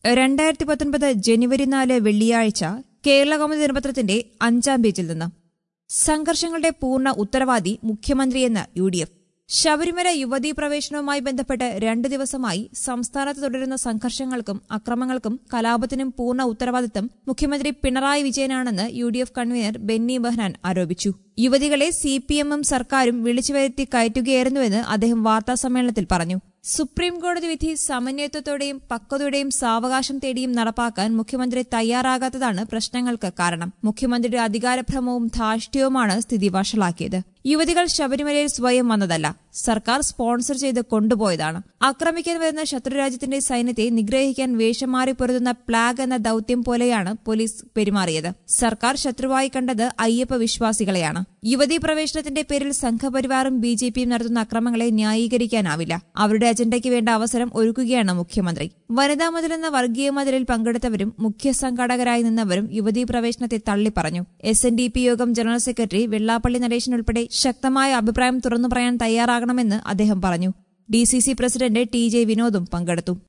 രണ്ടായിരത്തി പത്തൊൻപത് ജനുവരി നാല് വെള്ളിയാഴ്ച കേരള കൗമുദി ദിനപത്രത്തിന്റെ അഞ്ചാം പേജിൽ നിന്ന് സംഘർഷങ്ങളുടെ പൂർണ്ണ ഉത്തരവാദി മുഖ്യമന്ത്രിയെന്ന് യു ഡി എഫ് ശബരിമല യുവതീ പ്രവേശനവുമായി ബന്ധപ്പെട്ട് രണ്ടു ദിവസമായി സംസ്ഥാനത്ത് തുടരുന്ന സംഘർഷങ്ങൾക്കും അക്രമങ്ങൾക്കും കലാപത്തിനും പൂർണ്ണ ഉത്തരവാദിത്തം മുഖ്യമന്ത്രി പിണറായി വിജയനാണെന്ന് U D F convenor Benny Behanan ആരോപിച്ചു യുവതികളെ സി പി എമ്മും സർക്കാരും വിളിച്ചു വരുത്തി കയറ്റുകയായിരുന്നുവെന്ന് അദ്ദേഹം വാർത്താസമ്മേളനത്തിൽ പറഞ്ഞു സുപ്രീം കോടതി വിധി സമന്വയത്വത്തോടെയും പക്വതയോടെയും സാവകാശം തേടിയും നടപ്പാക്കാൻ മുഖ്യമന്ത്രി തയ്യാറാകാത്തതാണ് പ്രശ്നങ്ങൾക്ക് കാരണം മുഖ്യമന്ത്രിയുടെ അധികാരഭ്രമവും ധാർഷ്ട്യവുമാണ് സ്ഥിതി വഷളാക്കിയത് യുവതികൾ ശബരിമലയിൽ സ്വയം വന്നതല്ല സർക്കാർ സ്പോൺസർ ചെയ്ത് കൊണ്ടുപോയതാണ് ആക്രമിക്കാൻ വരുന്ന ശത്രുരാജ്യത്തിന്റെ സൈന്യത്തെ നിഗ്രഹിക്കാൻ വേഷം മാറി പൊരുതുന്ന പ്ലാഗ് എന്ന ദൌത്യം പോലെയാണ് പോലീസ് പെരുമാറിയത് സർക്കാർ ശത്രുവായി കണ്ടത് അയ്യപ്പ വിശ്വാസികളെയാണ് യുവതീ പ്രവേശനത്തിന്റെ പേരിൽ സംഘപരിവാറും ബി ജെ പിയും നടത്തുന്ന അക്രമങ്ങളെ ന്യായീകരിക്കാനാവില്ല അവരുടെ അജണ്ടയ്ക്ക് വേണ്ട അവസരം ഒരുക്കുകയാണ് മുഖ്യമന്ത്രി വനിതാ മതിലെന്ന വർഗീയ മതിലിൽ പങ്കെടുത്തവരും മുഖ്യ സംഘാടകരായി നിന്നവരും യുവതീ പ്രവേശനത്തെ തള്ളിപ്പറഞ്ഞു S N D P Yogam general secretary Vellappally Natesan ഉൾപ്പെടെ ശക്തമായ അഭിപ്രായം തുറന്നു പറയാൻ തയ്യാറാകണമെന്ന് അദ്ദേഹം പറഞ്ഞു D C C president T J വിനോദും പങ്കെടുത്തു